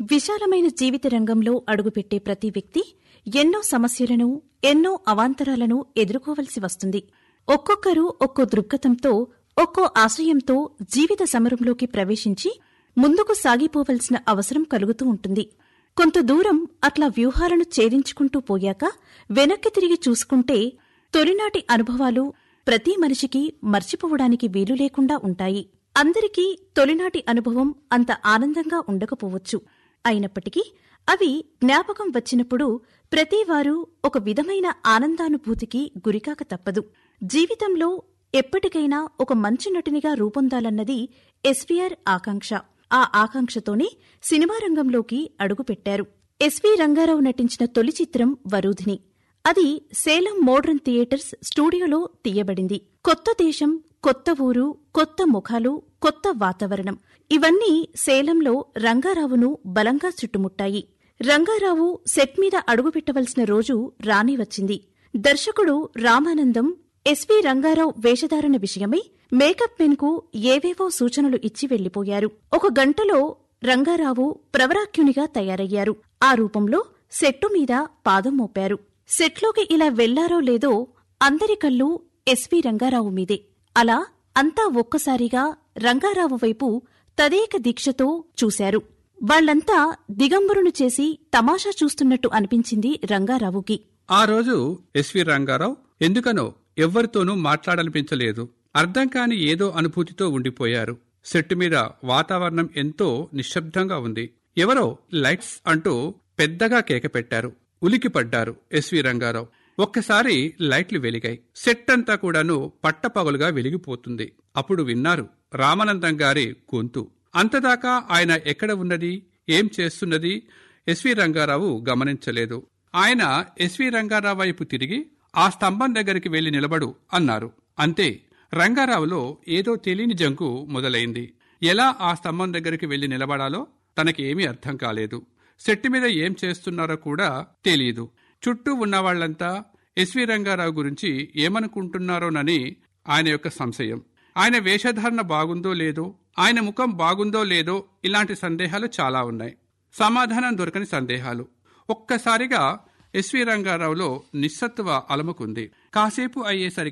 విశాలమైన జీవిత రంగంలో అడుగుపెట్టే ప్రతి వ్యక్తి ఎన్నో సమస్యలను ఎన్నో అవాంతరాలను ఎదుర్కోవలసి వస్తుంది ఒక్కొక్కరు ఒక్కో దృక్పథంతో ఒక్కో ఆశయంతో జీవిత సమరంలోకి ప్రవేశించి ముందుకు సాగిపోవలసిన అవసరం కలుగుతూ ఉంటుంది కొంత దూరం అట్లా వ్యూహాలను ఛేదించుకుంటూ పోయాక వెనక్కి తిరిగి చూసుకుంటే తొలినాటి అనుభవాలు ప్రతి మనిషికి మర్చిపోవడానికి వీలు లేకుండా ఉంటాయి అందరికీ తొలినాటి అనుభవం అంత ఆనందంగా ఉండకపోవచ్చు అయినప్పటికీ అవి జ్ఞాపకం వచ్చినప్పుడు ప్రతివారు ఒక విధమైన ఆనందానుభూతికి గురికాక తప్పదు జీవితంలో ఎప్పటికైనా ఒక మంచి నటునిగా రూపొందాలన్నది ఎస్వీఆర్ ఆకాంక్ష ఆ ఆకాంక్షతోనే సినిమా రంగంలోకి అడుగుపెట్టారు ఎస్వీ రంగారావు నటించిన తొలి చిత్రం వరూధిని అది సేలం మోడ్రన్ థియేటర్స్ స్టూడియోలో తీయబడింది కొత్త దేశం కొత్త ఊరు కొత్త ముఖాలు కొత్త వాతావరణం ఇవన్నీ సేలంలో రంగారావును బలంగా చుట్టుముట్టాయి రంగారావు సెట్ మీద అడుగుపెట్టవలసిన రోజు రాని వచ్చింది దర్శకుడు రామానందం ఎస్వి రంగారావు వేషధారణ విషయమై మేకప్ మెన్ కు ఏవేవో సూచనలు ఇచ్చి వెళ్లిపోయారు ఒక గంటలో రంగారావు ప్రవరాఖ్యునిగా తయారయ్యారు ఆ రూపంలో సెట్టు మీద పాదం మోపారు సెట్లోకి ఇలా వెళ్లారో లేదో అందరి కళ్ళు ఎస్వి రంగారావు మీదే అలా అంతా ఒక్కసారిగా రంగారావు వైపు తదేక దీక్షతో చూశారు వాళ్లంతా దిగంబరును చేసి తమాషా చూస్తున్నట్టు అనిపించింది రంగారావుకి ఆ రోజు ఎస్వి రంగారావు ఎందుకనో ఎవ్వరితోనూ మాట్లాడనిపించలేదు అర్థం కాని ఏదో అనుభూతితో ఉండిపోయారు సెట్టు మీద వాతావరణం ఎంతో నిశ్శబ్దంగా ఉంది ఎవరో లైట్స్ అంటూ పెద్దగా కేక పెట్టారు ఉలికిపడ్డారు ఎస్వి రంగారావు ఒక్కసారి లైట్లు వెలిగాయి సెట్ అంతా కూడాను పట్టపగలుగా వెలిగిపోతుంది అప్పుడు విన్నారు రామానందం గారి గొంతు అంతదాకా ఆయన ఎక్కడ ఉన్నది ఏం చేస్తున్నది ఎస్వి రంగారావు గమనించలేదు ఆయన ఎస్వి రంగారావు వైపు తిరిగి ఆ స్తంభం దగ్గరికి వెళ్లి నిలబడు అన్నారు అంతే రంగారావులో ఏదో తెలియని జంకు మొదలైంది ఎలా ఆ స్తంభం దగ్గరికి వెళ్లి నిలబడాలో తనకేమీ అర్థం కాలేదు సెట్టి మీద ఏం చేస్తున్నారో కూడా తెలియదు చుట్టూ ఉన్నవాళ్లంతా ఎస్వి రంగారావు గురించి ఏమనుకుంటున్నారోనని ఆయన యొక్క సంశయం ఆయన వేషధారణ బాగుందో లేదో ఆయన ముఖం బాగుందో లేదో ఇలాంటి సందేహాలు చాలా ఉన్నాయి సమాధానం దొరకని సందేహాలు ఒక్కసారిగా ఎస్వి రంగారావులో నిస్సత్వ అలముకుంది కాసేపు అయ్యేసరికి